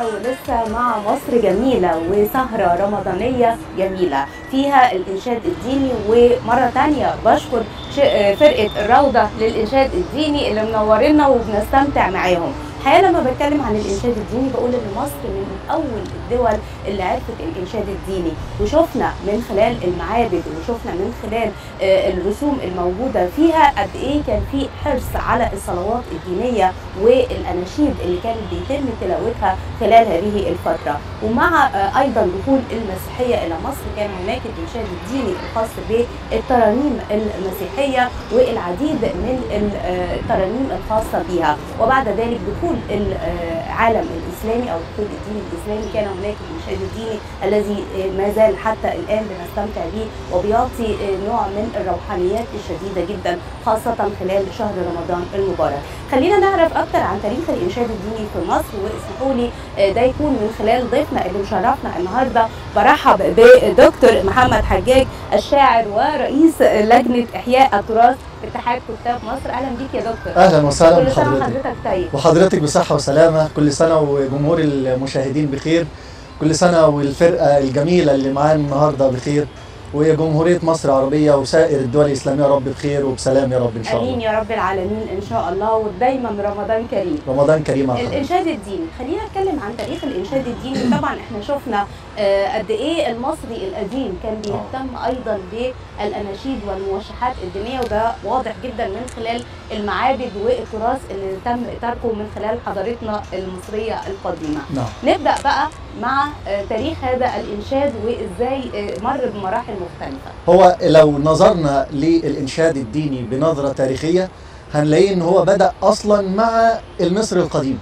ولسه مع مصر جميلة وسهرة رمضانية جميلة فيها الإنشاد الديني ومرة تانية بشكر ش- فرقة الروضة للإنشاد الديني اللي منورنا وبنستمتع معاهم الحقيقة لما بتكلم عن الإنشاد الديني بقول إن مصر من أول الدول اللي عرفت الإنشاد الديني وشفنا من خلال المعابد وشفنا من خلال آه، الرسوم الموجودة فيها قد إيه كان في حرص على الصلوات الدينية والأناشيد اللي كانت بيتم تلاوتها خلال هذه الفترة ومع آه، أيضا دخول المسيحية إلى مصر كان هناك الإنشاد الديني الخاص بالترانيم المسيحية والعديد من ال- آه، الترانيم الخاصة بها وبعد ذلك دخول العالم الإسلامي أو دخول الدين الإسلامي كان هناك الإنشاد الديني الذي آه، ما زال حتى الآن بنستمتع به وبيعطي آه، نوع من الروحانيات الشديدة جدا خاصة خلال شهر رمضان المبارك خلينا نعرف أكتر عن تاريخ الإنشاد الديني في مصر واسمحوا لي آه، ده يكون من خلال ضيفنا اللي مشرفنا النهارده برحب بدكتور محمد حجاج الشاعر ورئيس لجنة إحياء التراث اتحاد كتاب مصر أهلا بيك يا دكتور اهلا وسهلا كل سنة بحضرتك وحضرتك طيب وحضرتك بصحه وسلامه كل سنه وجمهور المشاهدين بخير كل سنه والفرقه الجميله اللي معانا النهارده بخير وجمهوريه مصر العربيه وسائر الدول الاسلاميه يا رب بخير وبسلام يا رب ان شاء امين الله يا رب العالمين ان شاء الله ودايما رمضان كريم رمضان كريم على حضرتك. الانشاد الديني خلينا نتكلم عن تاريخ الانشاد الديني طبعا احنا شفنا آه، قد ايه المصري القديم كان بيهتم ايضا بالاناشيد والموشحات الدينيه وده واضح جدا من خلال المعابد والتراث اللي تم تركه من خلال حضارتنا المصريه القديمه نعم نبدا بقى مع آه، تاريخ هذا الانشاد وازاي آه، مر بمراحل مختلفه هو لو نظرنا للإنشاد الديني بنظرة تاريخية هنلاقي إن هو بدأ أصلا مع المصري القديم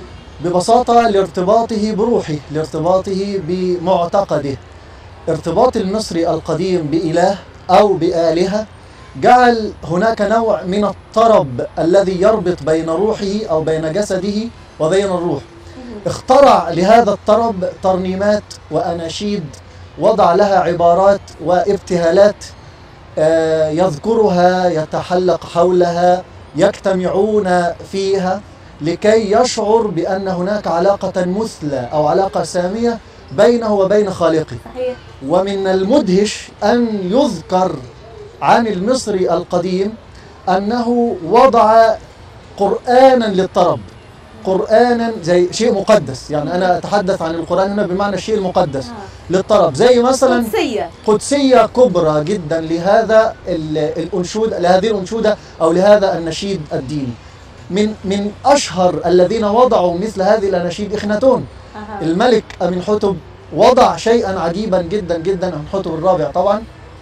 ببساطة لارتباطه بروحه لارتباطه بمعتقده ارتباط المصري القديم بإله أو بآلهة جعل هناك نوع من الطرب الذي يربط بين روحه أو بين جسده وبين الروح اخترع لهذا الطرب ترنيمات وأناشيد وضع لها عبارات وابتهالات آه، يذكرها يتحلق حولها يجتمعون فيها لكي يشعر بأن هناك علاقة مثلى أو علاقة سامية بينه وبين خالقه صحيح ومن المدهش أن يذكر عن المصري القديم أنه وضع قرآنا للطرب قرآنا زي شيء مقدس يعني أنا أتحدث عن القرآن هنا بمعنى الشيء المقدس آه. للطرب زي مثلا قدسيه قدسية كبرى جدا لهذا ال- الأنشود لهذه الأنشودة أو لهذا النشيد الديني من من أشهر الذين وضعوا مثل هذه الأناشيد إخناتون أها. الملك أمنحتب وضع شيئا عجيبا جدا جدا أمنحتب الرابع طبعا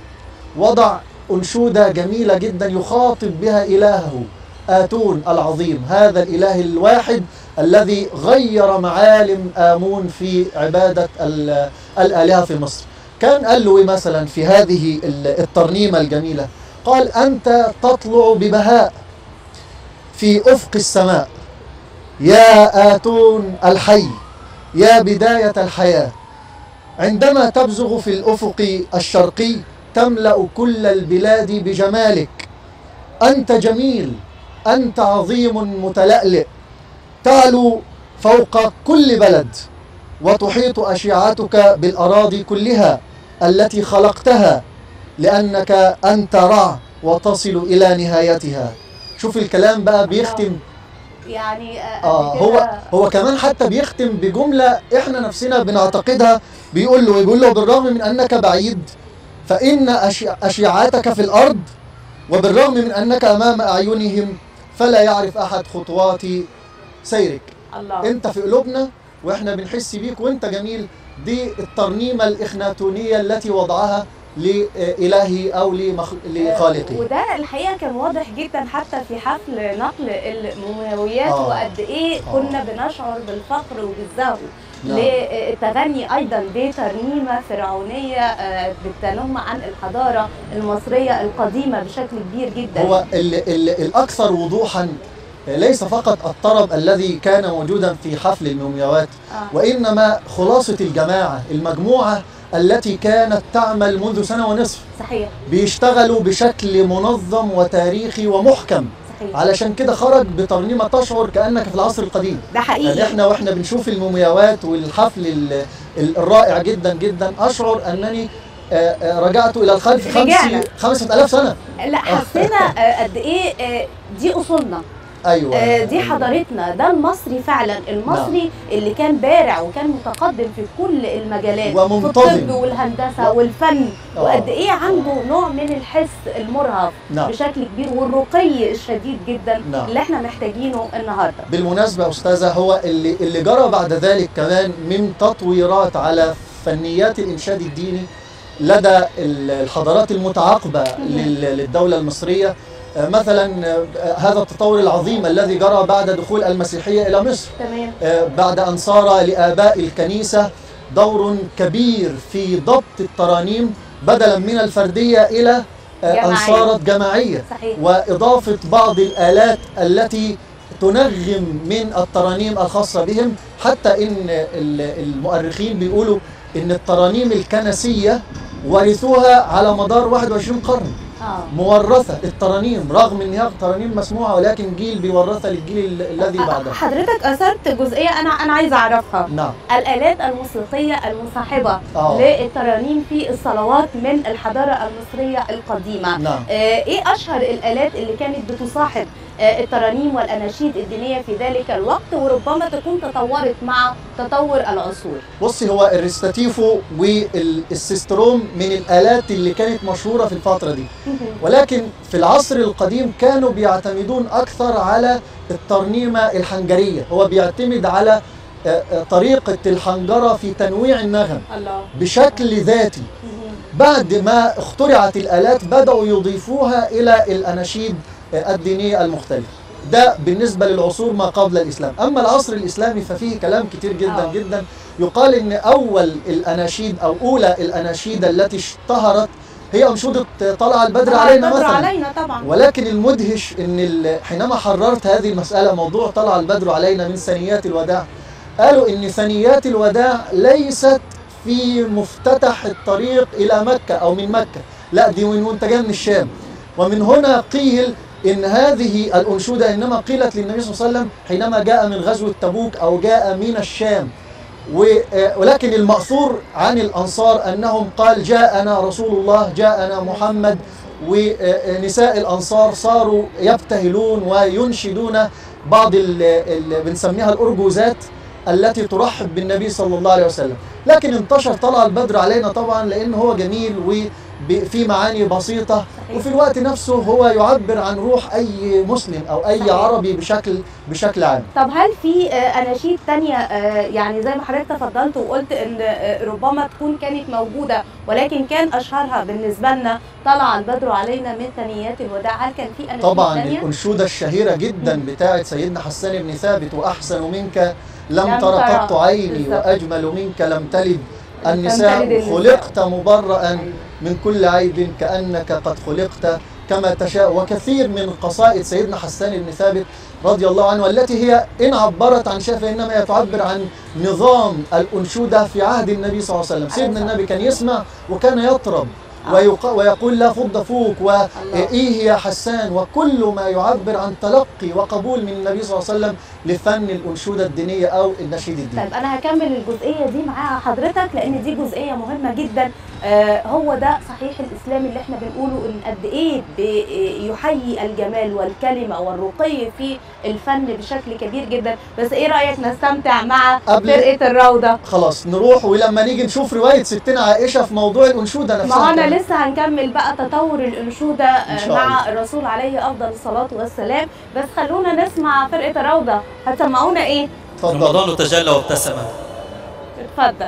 وضع أنشودة جميلة جدا يخاطب بها إلهه آتون العظيم هذا الإله الواحد الذي غير معالم آمون في عبادة ال- الآلهة في مصر كان قال له إيه مثلا في هذه ال- الترنيمة الجميلة قال أنت تطلع ببهاء في أفق السماء يا آتون الحي يا بداية الحياة عندما تبزغ في الأفق الشرقي تملأ كل البلاد بجمالك أنت جميل أنت عظيم متلألئ تعلو فوق كل بلد وتحيط أشعتك بالأراضي كلها التي خلقتها لأنك أنت رع وتصل إلى نهايتها شوف الكلام بقى بيختم يعني آه آه قبل هو كده- هو كمان حتى بيختم بجملة احنا نفسنا بنعتقدها بيقول له بيقول له بالرغم من انك بعيد فان أشع- اشعاعاتك في الارض وبالرغم من انك امام اعينهم فلا يعرف احد خطوات سيرك الله انت في قلوبنا واحنا بنحس بيك وانت جميل دي الترنيمة الاخناتونية التي وضعها لإلهي او لمخ... لخالقه وده الحقيقه كان واضح جدا حتى في حفل نقل المومياويات آه. وقد ايه آه. كنا بنشعر بالفخر وبالزهو نعم. للتغني ايضا بترنيمه فرعونيه آه، بتنم عن الحضاره المصريه القديمه بشكل كبير جدا هو ال ال الأكثر وضوحا ليس فقط الطرب الذي كان موجودا في حفل المومياوات آه. وإنما خلاصة الجماعة المجموعة التي كانت تعمل منذ سنة ونصف صحيح بيشتغلوا بشكل منظم وتاريخي ومحكم صحيح. علشان كده خرج بترنيمه تشعر كانك في العصر القديم ده يعني حقيقي احنا واحنا بنشوف المومياوات والحفل ال- ال- الرائع جدا جدا اشعر انني آه، آه، رجعت الى الخلف رجعنا. خمس خمسة آلاف سنة لا حسينا آه، قد ايه آه، دي اصولنا أيوة آه، دي حضارتنا ده المصري فعلا المصري اللي كان بارع وكان متقدم في كل المجالات ومنتظم. في الطب والهندسه و- والفن آه. وقد ايه عنده نوع من الحس المرهف نعم بشكل كبير والرقي الشديد جدا نعم. اللي احنا محتاجينه النهارده بالمناسبة يا أستاذة هو اللي, اللي جرى بعد ذلك كمان من تطويرات على فنيات الإنشاد الديني لدى ال- الحضارات المتعاقبة لل- للدولة المصرية آه، مثلا آه، هذا التطور العظيم الذي جرى بعد دخول المسيحية إلى مصر تمام آه، بعد أن صار لآباء الكنيسة دور كبير في ضبط الترانيم بدلا من الفردية إلى آه، أن جماعية. صارت جماعية صحيح وإضافة بعض الآلات التي تنغم من الترانيم الخاصة بهم حتى إن ال- المؤرخين بيقولوا إن الترانيم الكنسية ورثوها على مدار 21 قرن اه مورثة الترانيم رغم إن هي ترانيم مسموعة ولكن جيل بيورثها للجيل ال- الذي بعده حضرتك اثرت جزئيه انا انا عايزه اعرفها نعم الآلات الموسيقية المصاحبة آه. للترانيم في الصلوات من الحضارة المصرية القديمة نعم آه، إيه أشهر الآلات اللي كانت بتصاحب آه، الترانيم والأناشيد الدينية في ذلك الوقت وربما تكون تطورت مع تطور العصور بصي هو الريستاتيفو والسيستروم من الآلات اللي كانت مشهورة في الفترة دي ولكن في العصر القديم كانوا بيعتمدون أكثر على الترنيمة الحنجرية هو بيعتمد على آه، آه، طريقة الحنجرة في تنويع النغم الله بشكل ذاتي بعد ما اخترعت الآلات بدأوا يضيفوها إلى الأناشيد آه، الدينية المختلفة ده بالنسبة للعصور ما قبل الإسلام أما العصر الإسلامي ففيه كلام كتير جدا آه. جدا يقال إن أول الأناشيد أو أولى الأناشيد التي اشتهرت هي أنشودة طلع البدر طبعاً علينا البدر مثلا علينا طبعا ولكن المدهش ان ال- حينما حررت هذه المساله موضوع طلع البدر علينا من ثنيات الوداع قالوا ان ثنيات الوداع ليست في مفتتح الطريق الى مكه او من مكه لا دي من وانت جاي من الشام ومن هنا قيل ان هذه الانشوده انما قيلت للنبي صلى الله عليه وسلم حينما جاء من غزوه تبوك او جاء من الشام و- آه، ولكن المأثور عن الأنصار أنهم قال جاءنا رسول الله جاءنا محمد ونساء الأنصار صاروا يبتهلون وينشدون بعض ال- ال- بنسميها الأرجوزات التي ترحب بالنبي صلى الله عليه وسلم لكن انتشر طلع البدر علينا طبعا لأن هو جميل وفي معاني بسيطة وفي الوقت نفسه هو يعبر عن روح أي مسلم أو أي صحيح. عربي بشكل بشكل عام طب هل في آه، اناشيد تانية آه، يعني زي ما حضرتك تفضلت وقلت ان آه، ربما تكون كانت موجودة ولكن كان اشهرها بالنسبة لنا طلع البدر علينا من ثنيات الوداع هل كان في اناشيد طبعا تانية؟ الأنشودة الشهيرة جدا بتاعت سيدنا حسان بن ثابت وأحسن منك لم لم تر ترى. قط عيني بالظبط. وأجمل منك لم تلد تلد النساء النساء. خلقت مبرأ من كل عيب كأنك قد خلقت كما تشاء وكثير من قصائد سيدنا حسان بن ثابت رضي الله عنه والتي هي إن عبرت عن شيء فإنما هي تعبر عن نظام الأنشودة في عهد النبي صلى الله عليه وسلم سيدنا النبي كان يسمع وكان يطرب ويق- ويقول لا فض فوق وإيه يا حسان وكل ما يعبر عن تلقي وقبول من النبي صلى الله عليه وسلم لفن الأنشودة الدينية أو النشيد الديني طيب انا هكمل الجزئيه دي مع حضرتك لان دي جزئيه مهمه جدا آه هو ده صحيح الاسلام اللي احنا بنقوله ان قد ايه بيحيي الجمال والكلمه والرقي في الفن بشكل كبير جدا بس ايه رايك نستمتع مع قبل- فرقه الروضه خلاص نروح ولما نيجي نشوف رواية ستنا عائشة في موضوع الأنشودة نفسها ما هو انا كمان. لسه هنكمل بقى تطور الانشوده إن آه، شاء مع الرسول عليه افضل الصلاه والسلام بس خلونا نسمع فرقه الروضه هتسمعونا ايه اتفضل رمضان تجلى وابتسم اتفضل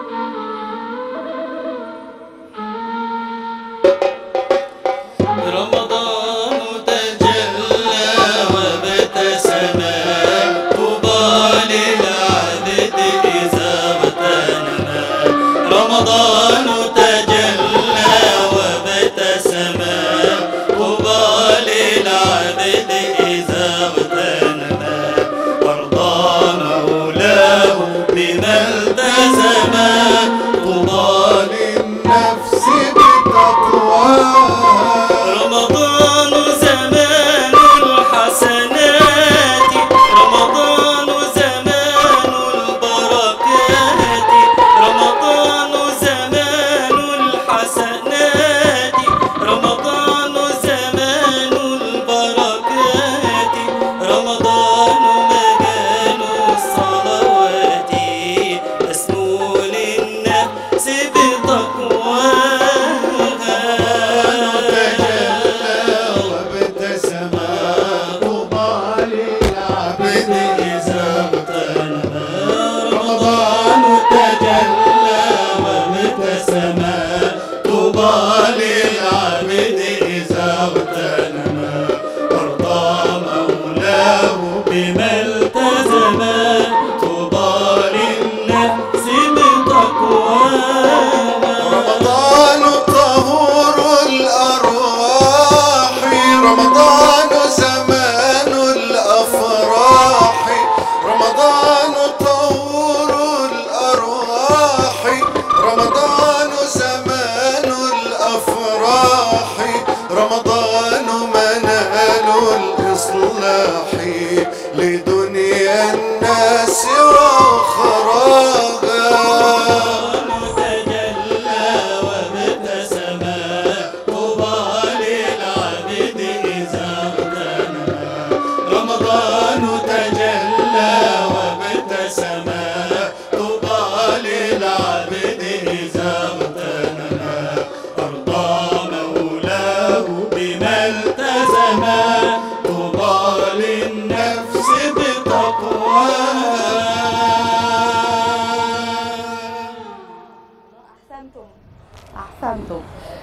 رمضان رمضان طور الأرواح رمضان زمان الأفراح رمضان منال الإصلاح لدنيا الناس وأخراها تجلى وابتسم طوبى للعبد إذا اغتنم رمضان تجلى وابتسم طوبى للعبد إذا اغتنم أرضى مولاه بما التزم طوبى للنفس بتقواها احسنتم احسنتم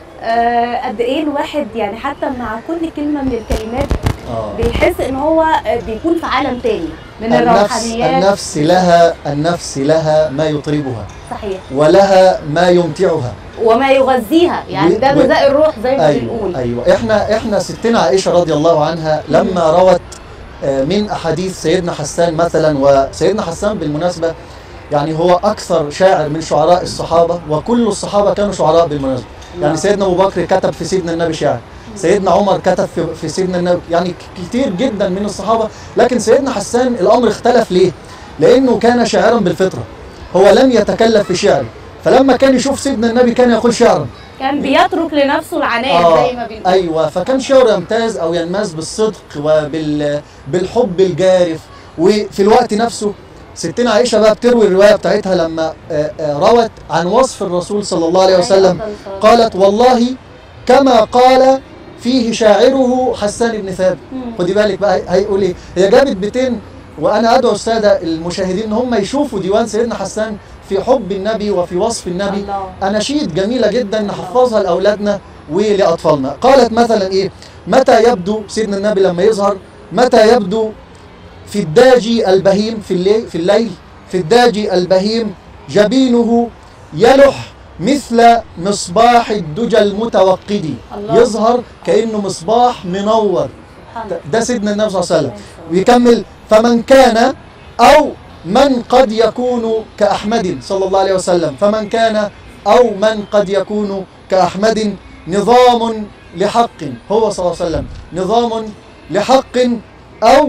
آه قد ايه الواحد يعني حتى مع كل كلمه من الكلمات آه. بيحس ان هو آه، بيكون في عالم تاني من النفس الروحانيات النفس لها النفس لها ما يطربها صحيح ولها ما يمتعها وما يغذيها يعني و- ده و- غذاء الروح زي ما ايوه بنقول ايوه احنا احنا ستنا عائشه رضي الله عنها لما روت آه، من احاديث سيدنا حسان مثلا وسيدنا حسان بالمناسبه يعني هو اكثر شاعر من شعراء الصحابه وكل الصحابه كانوا شعراء بالمناسبه يعني نعم. سيدنا ابو بكر كتب في سيدنا النبي شعر سيدنا عمر كتب في, في سيدنا النبي يعني ك- كتير جدا من الصحابه لكن سيدنا حسان الامر اختلف ليه لانه كان شاعرا بالفطره هو لم يتكلف في شعره فلما كان يشوف سيدنا النبي كان يقول شعرا كان بيترك لنفسه العناء آه، زي ما بنقول ايوه فكان شعره يمتاز او ينماز بالصدق وبال بالحب الجارف وفي الوقت نفسه ستنا عائشه بقى بتروي الروايه بتاعتها لما آه، آه، روت عن وصف الرسول صلى الله عليه وسلم قالت والله كما قال فيه شاعره حسان بن ثابت مم. خدي بالك بقى هيقول ايه هي جابت بيتين وانا ادعو الساده المشاهدين ان هم يشوفوا ديوان سيدنا حسان في حب النبي وفي وصف النبي الله. اناشيد جميله جدا نحفظها لاولادنا ولاطفالنا قالت مثلا ايه متى يبدو سيدنا النبي لما يظهر متى يبدو في الداجي البهيم في الليل في الليل في الداجي البهيم جبينه يلح مثل مصباح الدجى المتوقد الله. يظهر كانه مصباح منور سبحان الله. ده سيدنا النبي صلى الله عليه وسلم ويكمل فمن كان أو من قد يكون كأحمد صلى الله عليه وسلم فمن كان أو من قد يكون كأحمد نظام لحق هو صلى الله عليه وسلم نظام لحق أو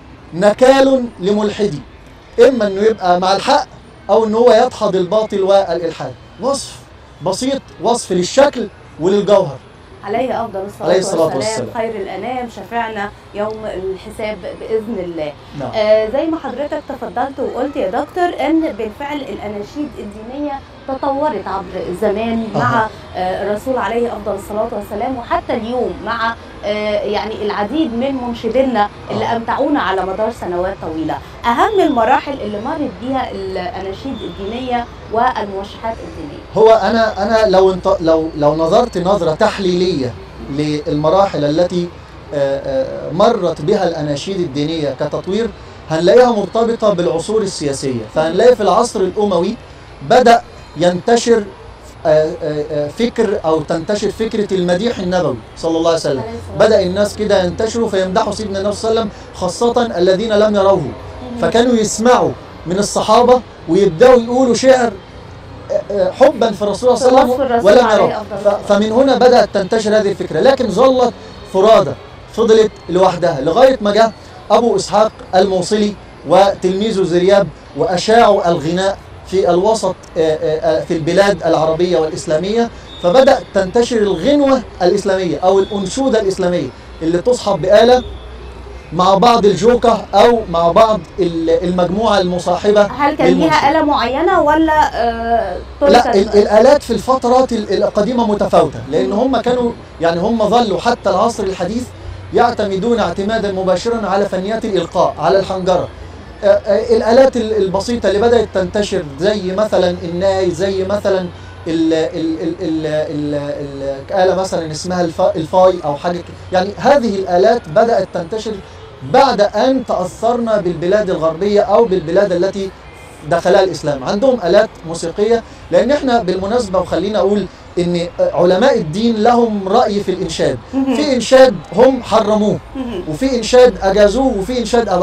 نكال لملحد إما أنه يبقى مع الحق أو أنه هو يدحض الباطل والإلحاد وصف بسيط وصف للشكل وللجوهر عليه افضل الصلاه, عليه الصلاة والسلام, والسلام. خير الانام شفعنا يوم الحساب باذن الله نعم آه زي ما حضرتك تفضلت وقلت يا دكتور ان بالفعل الاناشيد الدينيه تطورت عبر الزمان مع آه الرسول عليه افضل الصلاه والسلام وحتى اليوم مع آه يعني العديد من منشدينا اللي آه. امتعونا على مدار سنوات طويله اهم المراحل اللي مرت بيها الاناشيد الدينيه والموشحات الدينيه هو انا انا لو انت لو لو نظرت نظره تحليليه للمراحل التي آه، آه، مرت بها الاناشيد الدينيه كتطوير هنلاقيها مرتبطه بالعصور السياسيه فهنلاقي في العصر الاموي بدا ينتشر آه، آه، آه، فكر او تنتشر فكره المديح النبوي صلى الله عليه وسلم عليه الصلاة بدا الناس كده ينتشروا فيمدحوا سيدنا النبي صلى الله عليه وسلم خاصه الذين لم يروه فكانوا يسمعوا من الصحابه ويبداوا يقولوا شعر آه، حبا في الرسول صلى الله عليه وصف وسلم الرسول ولم عليه يروه أفضل ف- الصلاة. فمن هنا بدات تنتشر هذه الفكره لكن ظلت فرادى فضلت لوحدها لغايه ما جاء ابو اسحاق الموصلي وتلميذه زرياب واشاعوا الغناء في الوسط آه، آه، آه، في البلاد العربيه والاسلاميه فبدات تنتشر الغنوه الاسلاميه او الانشوده الاسلاميه اللي تصحب باله مع بعض الجوكة أو مع بعض ال- المجموعة المصاحبة هل كان للمنشد. ليها آلة معينة ولا آه لا تركت- ال- الآلات في الفترات ال- القديمة متفاوتة لأن هم كانوا يعني هم ظلوا حتى العصر الحديث يعتمدون اعتمادا مباشرا على فنيات الإلقاء على الحنجرة آه، آه، الآلات ال- البسيطة اللي بدأت تنتشر زي مثلا الناي زي مثلا ال ال ال ال ال ال الآلة مثلا اسمها الفا الفاي أو حاجة ك- يعني هذه الآلات بدأت تنتشر بعد أن تأثرنا بالبلاد الغربية أو بالبلاد التي دخلها الإسلام عندهم آلات موسيقية لأن إحنا بالمناسبة وخلينا أقول إن علماء الدين لهم رأي في الإنشاد مهم. في إنشاد هم حرموه مهم. وفي إنشاد أجازوه وفي إنشاد أباحوه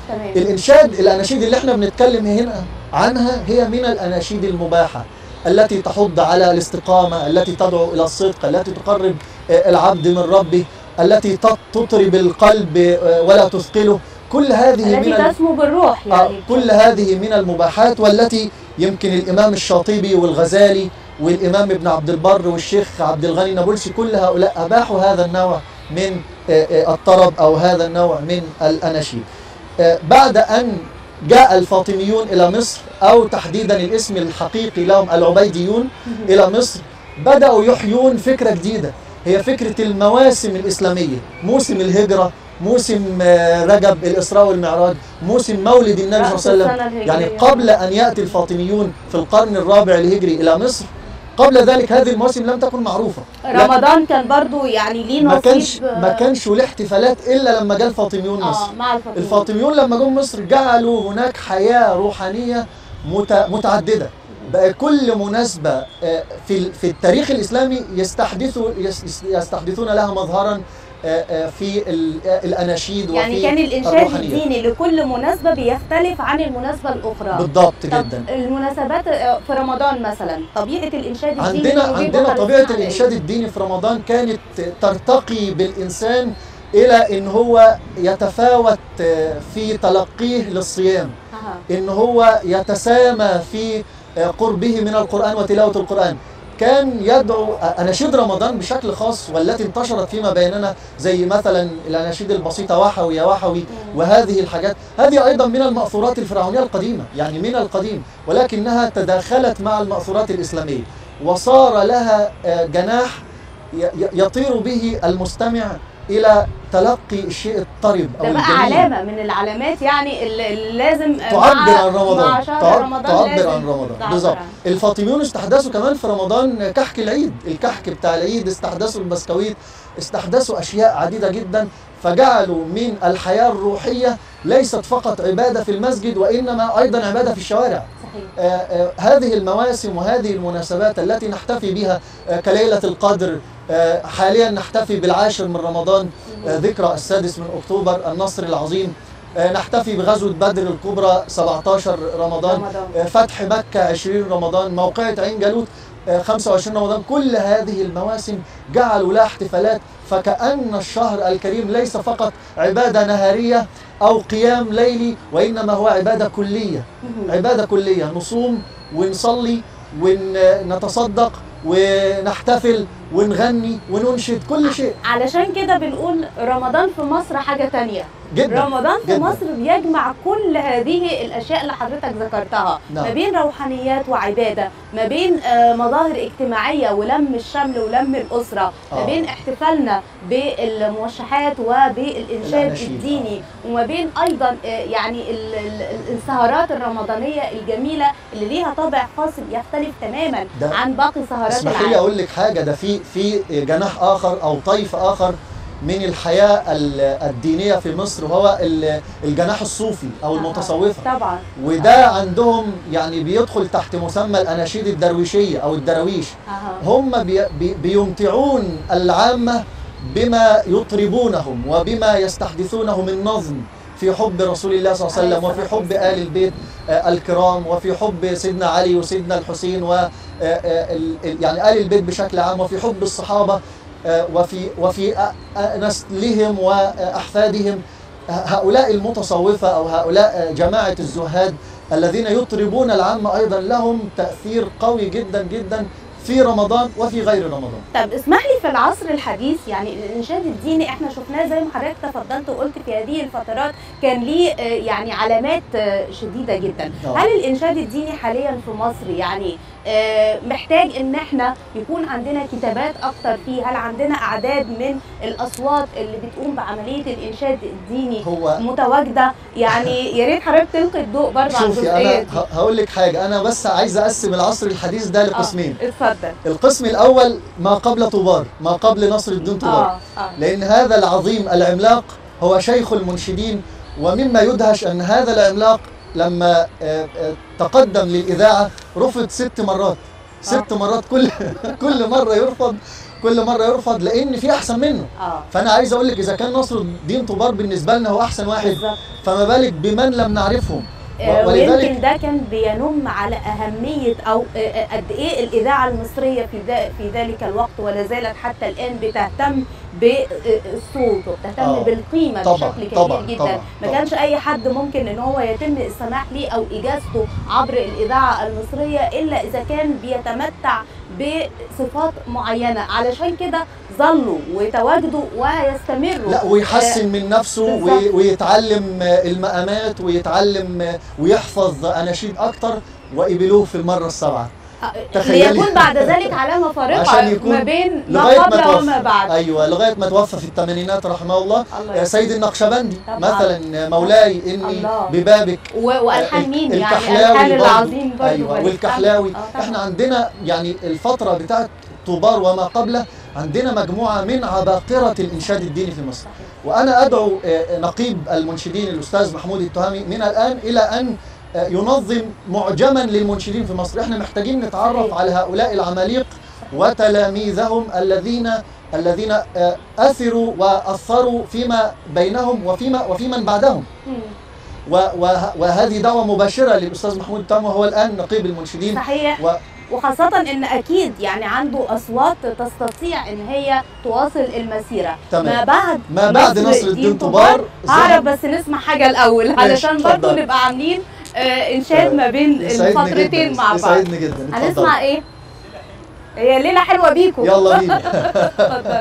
تمام الانشاد الاناشيد اللي احنا بنتكلم هنا عنها هي من الاناشيد المباحه التي تحض على الاستقامه التي تدعو الى الصدق التي تقرب آه، العبد من ربه التي تط- تطرب القلب آه، ولا تثقله كل هذه التي من ال- تسمو بالروح آه، يعني كل هذه من المباحات والتي يمكن الامام الشاطبي والغزالي والامام ابن عبد البر والشيخ عبد الغني النابلسي كل هؤلاء اباحوا هذا النوع من آه، آه، الطرب او هذا النوع من الاناشيد. آه، بعد ان جاء الفاطميون الى مصر او تحديدا الاسم الحقيقي لهم العبيديون الى مصر بداوا يحيون فكره جديده هي فكره المواسم الاسلاميه، موسم الهجره، موسم آه، رجب الاسراء والمعراج، موسم مولد النبي رأس صلى الله عليه السنة وسلم، الهجرية. يعني قبل ان ياتي الفاطميون في القرن الرابع الهجري الى مصر قبل ذلك هذه المواسم لم تكن معروفه لكن رمضان كان برضو يعني ليه ما نصيب كانش ما كانش له احتفالات الا لما جاء الفاطميون مصر اه مع الفاطميين الفاطميون لما جم مصر جعلوا هناك حياة روحانية مت- متعددة بقى كل مناسبة آه، في ال- في التاريخ الإسلامي يستحدثوا يس- يستحدثون لها مظهرا آه، آه، في ال- آه، الأناشيد يعني وفي كان الانشاد الروحانية. الديني لكل مناسبة بيختلف عن المناسبة الأخرى بالضبط طب جدا المناسبات آه، في رمضان مثلا طبيعة الإنشاد الديني عندنا اللي عندنا بيبقى طبيعة على إيه؟ الإنشاد الديني في رمضان كانت ترتقي بالإنسان إلى إن هو يتفاوت آه، في تلقيه للصيام أها. ان هو يتسامى في قربه من القران وتلاوه القران كان يدعو اناشيد رمضان بشكل خاص والتي انتشرت فيما بيننا زي مثلا الاناشيد البسيطه وحوي يا وحوي وهذه الحاجات هذه ايضا من الماثورات الفرعونيه القديمه يعني من القديم ولكنها تداخلت مع الماثورات الاسلاميه وصار لها آه، جناح ي- ي- يطير به المستمع الى تلقي الشيء الطرب او ده بقى الجميل علامة من العلامات يعني اللي اللي لازم آه، تعبر مع- عن رمضان مع شهر تعب- رمضان تعبر لازم عن رمضان تعبر بالظبط عنه. الفاطميون استحدثوا كمان في رمضان كحك العيد الكحك بتاع العيد استحدثوا البسكويت استحدثوا اشياء عديده جدا فجعلوا من الحياه الروحيه ليست فقط عباده في المسجد وانما ايضا عباده في الشوارع صحيح آه، آه، هذه المواسم وهذه المناسبات التي نحتفي بها آه، كليلة القدر آه، حاليا نحتفي بالعاشر من رمضان آه، ذكرى السادس من أكتوبر النصر العظيم آه، نحتفي بغزوة بدر الكبرى 17 رمضان رمضان. آه، فتح مكة 20 رمضان موقعة عين جالوت آه، 25 رمضان كل هذه المواسم جعلوا لها احتفالات فكأن الشهر الكريم ليس فقط عبادة نهارية أو قيام ليلي وإنما هو عبادة كلية مهم. عبادة كلية نصوم ونصلي ونتصدق ونحتفل ونغني وننشد كل شيء علشان كده بنقول رمضان في مصر حاجة تانية جدا رمضان في جداً. مصر بيجمع كل هذه الاشياء اللي حضرتك ذكرتها نعم. ما بين روحانيات وعباده ما بين آه، مظاهر اجتماعيه ولم الشمل ولم الاسره ما آه. بين احتفالنا بالموشحات وبالانشاد الأناشيد، الديني وما بين ايضا آه، يعني ال- ال- السهرات الرمضانيه الجميله اللي ليها طابع خاص يختلف تماما ده عن باقي سهرات اسمحي لي العالم اقول لك حاجه ده في في جناح اخر او طيف اخر من الحياه ال- الدينيه في مصر وهو ال- الجناح الصوفي او آه، المتصوفه طبعا وده عندهم يعني بيدخل تحت مسمى الاناشيد الدرويشيه او الدراويش أها. هم بي بي بيمتعون العامة بما يطربونهم وبما يستحدثونه من نظم في حب رسول الله صلى الله عليه وسلم عليه وفي الصلاة حب آل البيت آه، الكرام وفي حب سيدنا علي وسيدنا الحسين و آه، آه، ال- ال- يعني آل البيت بشكل عام وفي حب الصحابة آه، وفي وفي آه، آه، نسلهم وأحفادهم هؤلاء المتصوفة أو هؤلاء آه، جماعة الزهاد الذين يطربون العامة أيضا لهم تأثير قوي جدا جدا في رمضان وفي غير رمضان طب اسمح لي في العصر الحديث يعني الانشاد الديني احنا شفناه زي ما حضرتك تفضلت وقلت في هذه الفترات كان ليه آه، يعني علامات آه، شديده جدا آه. هل الانشاد الديني حاليا في مصر يعني آه، محتاج ان احنا يكون عندنا كتابات اكتر فيه هل عندنا اعداد من الاصوات اللي بتقوم بعمليه الانشاد الديني هو متواجده يعني يا ريت حضرتك تلقي الضوء برضه على شوفي الجزئيه انا دي ه- هقول لك حاجه انا بس عايز اقسم العصر الحديث ده لقسمين آه، اتفضل القسم الاول ما قبل طوبار ما قبل نصر الدين طوبار اه اه لان هذا العظيم العملاق هو شيخ المنشدين ومما يدهش ان هذا العملاق لما آه، آه، تقدم للاذاعه رفض ست مرات ست مرات كل كل مره يرفض كل مره يرفض لان في احسن منه اه فانا عايز اقول لك اذا كان نصر الدين طوبار بالنسبه لنا هو احسن واحد بالظبط فما بالك بمن لم نعرفهم آه، ولذلك- ويمكن ده كان بينم على أهمية أو آه، آه، قد إيه الإذاعة المصرية في ذا- في ذلك الوقت ولا زالت حتى الآن بتهتم بالصوت وبتهتم آه، بالقيمة طبعاً، بشكل كبير طبعاً، جدا طبعاً، ما طبعاً. كانش أي حد ممكن إن هو يتم السماح ليه أو إجازته عبر الإذاعة المصرية إلا إذا كان بيتمتع بصفات معينة علشان كده ظلوا وتواجدوا ويستمروا لا ويحسن من نفسه بالظبط. وي- ويتعلم آه، المقامات ويتعلم آه، ويحفظ اناشيد اكتر وقبلوه في المره السبعه آه، تخيلي. ليكون بعد ذلك علامة فارقة عشان يكون ما بين ما لغايه ما قبل وما توفى بعد ايوه لغايه ما توفى في الثمانينات رحمه الله الله آه، يرحمه. سيد النقشبندي طبعاً. مثلا آه، مولاي اني الله. ببابك و- والحان آه، مين يعني الكحلاوي الحان برضو. العظيم برضو ايوه وليد والكحلاوي سمع. آه، طبعاً. احنا عندنا يعني الفتره بتاعت طوبار وما قبله عندنا مجموعه من عباقره الانشاد الديني في مصر وانا ادعو آه، نقيب المنشدين الاستاذ محمود التهامي من الان الى ان آه، ينظم معجما للمنشدين في مصر احنا محتاجين نتعرف صحيح. على هؤلاء العماليق وتلاميذهم الذين الذين آه، اثروا واثروا فيما بينهم وفيما وفيمن بعدهم مم. و- وه- وهذه دعوه مباشره للاستاذ محمود التهامي وهو الان نقيب المنشدين صحيح و... وخاصة ان اكيد يعني عنده اصوات تستطيع ان هي تواصل المسيرة تمام. ما بعد ما بعد نصر الدين طوبار هعرف ذهب- بس نسمع حاجة الاول ماشي، علشان برضو اتفضل. نبقى عاملين آه انشاد ما بين يسعدني الفترتين جدا مع بعض يسعدني جدا اتفضل. هنسمع ايه؟ هي ليلة حلوة بيكم يلا بينا اتفضل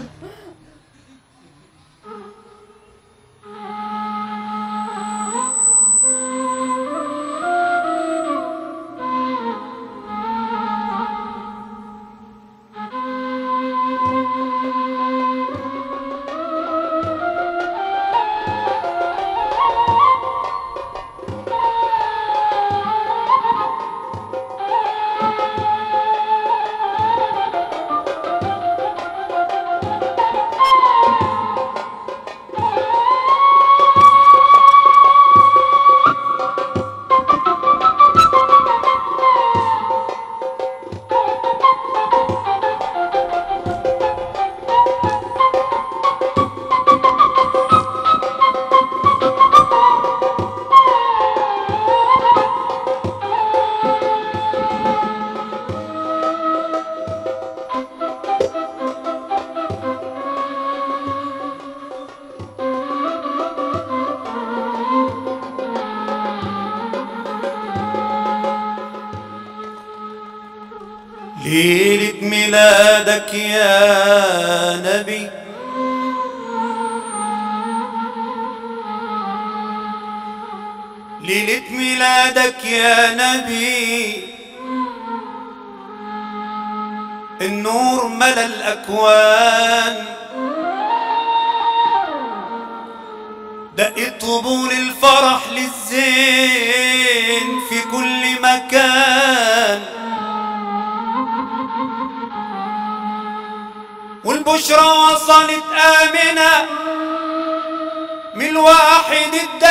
ليلة ميلادك يا نبي ليلة ميلادك يا نبي النور ملا الأكوان دقت طبول الفرح للزين في كل مكان والبشرى وصلت آمنة من الواحد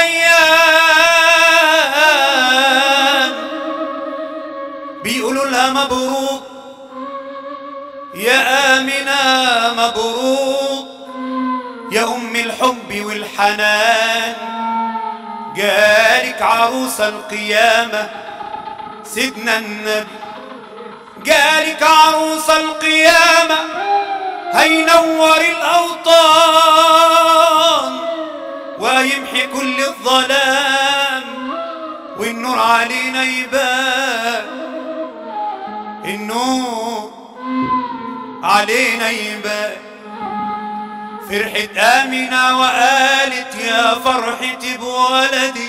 الديان بيقولوا لها مبروك يا آمنة مبروك يا أم الحب والحنان جالك عروس القيامة سيدنا النبي جالك عروس القيامة هينور الأوطان ويمحي كل الظلام والنور علينا يبان النور علينا يبان فرحة آمنة وقالت يا فرحتي بولدي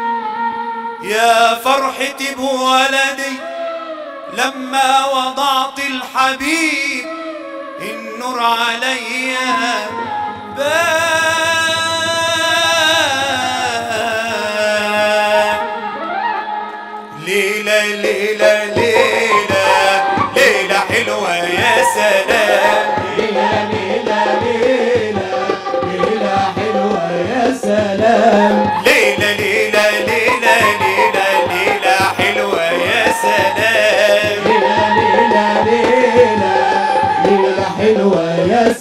يا فرحتي بولدي لما وضعت الحبيب النور عليا بان ليلة ليلة ليلة ليلة حلوة يا سلام ليلة ليلة ليلة ليلة حلوة يا سلام ليلة ليلة ليلة ليلة ليلة حلوة يا سلام ليلة ليلة ليلة ليلة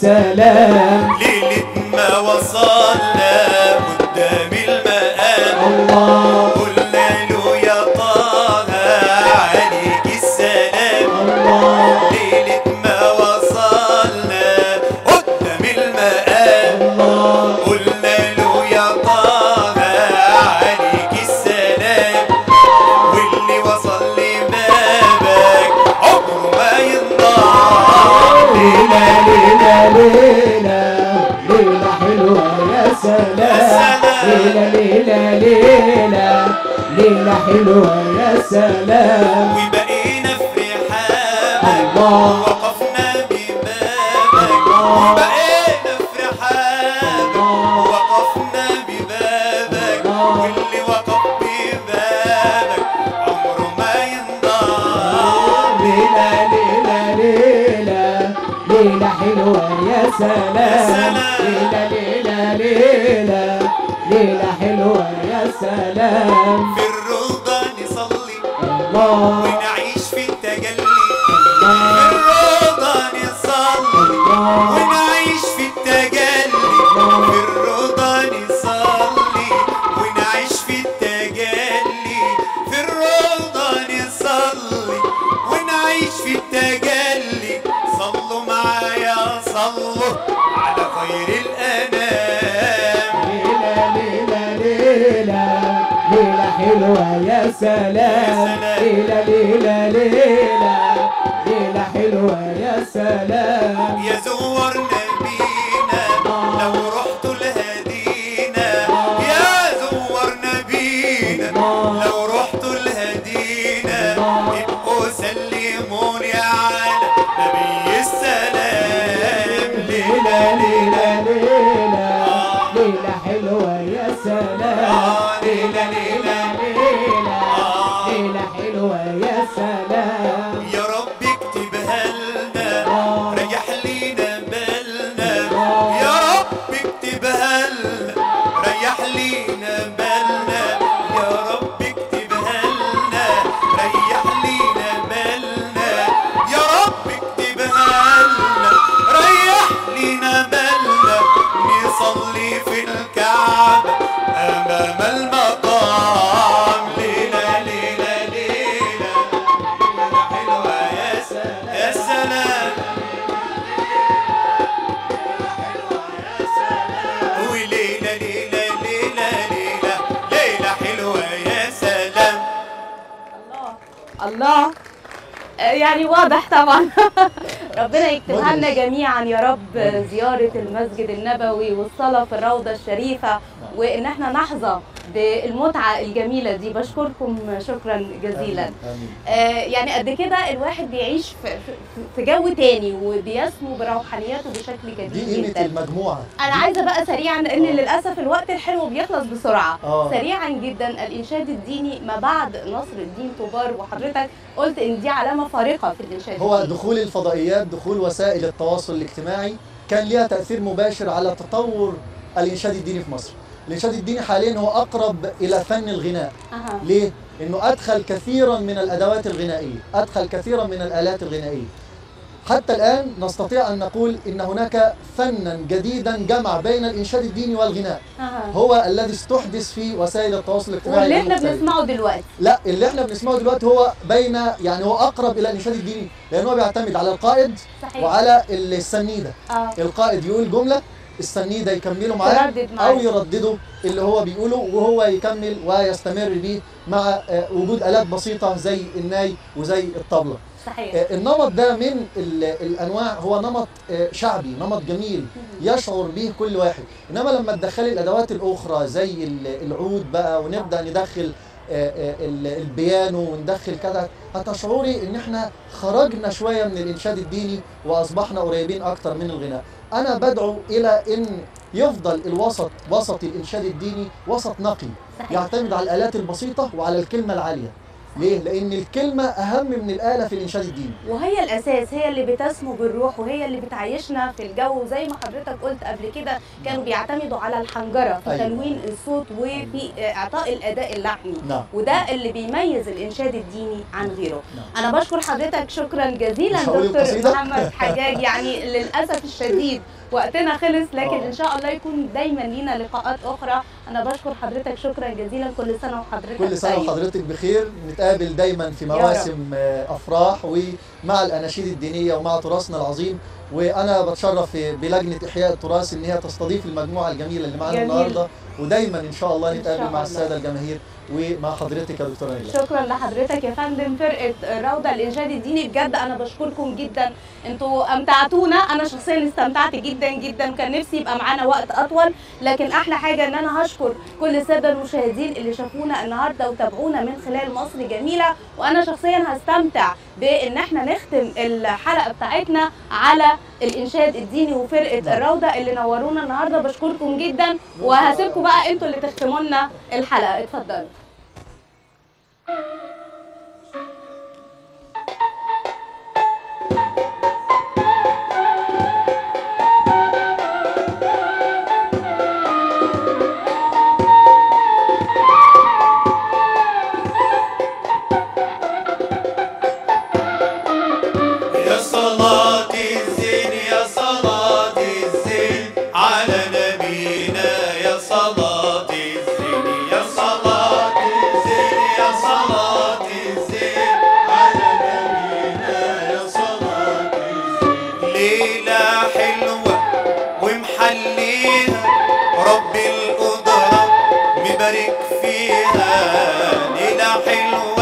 سلام ليلة ما وصلنا قدام المقام الله قلنا له يا طه عليك السلام الله ليلة ما وصلنا قدام المقام الله قلنا له يا طه عليك السلام واللي وصل لبابك عمره ما ينضام ليلة ليلة ليلة ليلة حلوة يا سلام ليلة ليلة ليلة ليلة حلوة يا سلام وبقينا في رحابك الله. وقفنا ببابك الله. وبقينا في رحابك الله. وقفنا ببابك الله. واللي وقف ببابك عمره ما ينضام ليلة ليلة ليلة ليلة حلوة يا سلام سلام. ليلة ليلة ليلة ليلة حلوة يا سلام في الرضا نصلي الله ونعيش في التجلي في الله الرضا نصلي الله ونعيش في التجلي في الرضا نصلي ونعيش في التجلي في الرضا نصلي ونعيش في التجلي صلوا معايا صلوا على خير الانام ليلة ليلة ليلة ليلة حلوة يا سلام سلام. ليلة ليلة ليلة ليلة حلوة يا سلام يا زور نبينا لو رحتوا الهدينا يا زور نبينا لو رحتوا الهدينا ابقوا سلموني على نبي السلام ليلة ليلة ليلة ليلة حلوة يا سلام ليلة ليلة ليلة ليلة حلوة يا سلام يا رب اكتبها لنا ريح لينا بالنا يا رب اكتبها لنا ريح لينا بالنا يا رب اكتبها لنا ريح لينا بالنا يا رب اكتبها لنا ريح لينا بالنا نصلي في الكعبة أمام المقام ليلة ليلة ليلة ليلة حلوة يا سلام يا سلام وليلة ليلة ليلة ليلة ليلة حلوة يا سلام الله آه، يعني واضح طبعا ربنا يكتبها لنا جميعا يا رب زيارة المسجد النبوي والصلاة في الروضة الشريفة وإن احنا نحظى بالمتعة الجميلة دي بشكركم شكرا جزيلا آمين. آه، يعني قد كده الواحد بيعيش في, في- في جو تاني وبيسمو بروحانياته بشكل دي جديد قيمة جدا المجموعة انا عايزه بقى سريعا لان آه. للاسف الوقت الحلو بيخلص بسرعه آه. سريعا جدا الانشاد الديني ما بعد نصر الدين طوبار وحضرتك قلت ان دي علامه فارقه في الانشاد هو الديني. دخول الفضائيات دخول وسائل التواصل الاجتماعي كان ليها تأثير مباشر على تطور الإنشاد الديني في مصر الإنشاد الديني حاليا هو أقرب إلى فن الغناء أها. ليه؟ إنه أدخل كثيرا من الأدوات الغنائية أدخل كثيرا من الآلات الغنائية حتى الآن نستطيع أن نقول إن هناك فنا جديدا جمع بين الإنشاد الديني والغناء أها. هو الذي استحدث في وسائل التواصل الاجتماعي واللي احنا المختلفة. بنسمعه دلوقتي لا اللي احنا بنسمعه دلوقتي هو بين يعني هو اقرب الى الانشاد الديني لان هو بيعتمد على القائد صحيح وعلى السنيده اه القائد يقول جمله السنيده يكملوا معاه تردد معاه. او يرددوا اللي هو بيقوله وهو يكمل ويستمر بيه مع آه، وجود الات بسيطه زي الناي وزي الطبله صحيح آه، النمط ده من ال- الانواع هو نمط آه، شعبي نمط جميل يشعر به كل واحد انما لما تدخلي الادوات الاخرى زي ال- العود بقى ونبدا ندخل آه، آه، ال- البيانو وندخل كذا هتشعري ان احنا خرجنا شويه من الانشاد الديني واصبحنا قريبين اكتر من الغناء انا بدعو الى ان يفضل الوسط وسط الانشاد الديني وسط نقي صحيح يعتمد على الالات البسيطه وعلى الكلمه العاليه ليه؟ لأن الكلمة أهم من الآلة في الإنشاد الديني وهي الاساس هي اللي بتسمو بالروح وهي اللي بتعيشنا في الجو زي ما حضرتك قلت قبل كده كانوا بيعتمدوا على الحنجره في أيوة. تلوين الصوت وفي اعطاء الاداء اللحني نعم وده اللي بيميز الانشاد الديني عن غيره نعم. انا بشكر حضرتك شكرا جزيلا مش هقول دكتور القصيدة؟ محمد حجاج يعني للاسف الشديد وقتنا خلص لكن آه. ان شاء الله يكون دايما لينا لقاءات اخرى انا بشكر حضرتك شكرا جزيلا كل سنه وحضرتك كل سنة طيب. وحضرتك بخير نتقابل دايما في رب. مواسم آه، أفراح ومع الأناشيد الدينية ومع تراثنا العظيم وأنا بتشرف بلجنة إحياء التراث إن هي تستضيف المجموعة الجميلة اللي معانا جميل. النهاردة ودايما إن شاء الله إن نتقابل شاء مع الله. السادة الجماهير ومع حضرتك يا دكتورة نيلة شكرا لحضرتك يا فندم فرقه روضه الانشاد الديني بجد انا بشكركم جدا انتوا امتعتونا انا شخصيا استمتعت جدا جدا كان نفسي يبقى معانا وقت اطول لكن احلى حاجه ان انا هشكر كل الساده المشاهدين اللي شافونا النهارده وتابعونا من خلال مصر جميله وانا شخصيا هستمتع بان احنا نختم الحلقه بتاعتنا على الانشاد الديني وفرقه نعم. الروضه اللي نورونا النهارده بشكركم جدا وهسيبكم بقى انتوا اللي تختموا لنا الحلقه اتفضلوا يا صلاة الزين يا صلاة الزين على نبينا يا صلاة الزين يا صلاة الزين يا صلاة الزين على نبينا يا صلاة الزين ليلة حلوة ومحليها رب القدرة مبارك فيها ليلة حلوة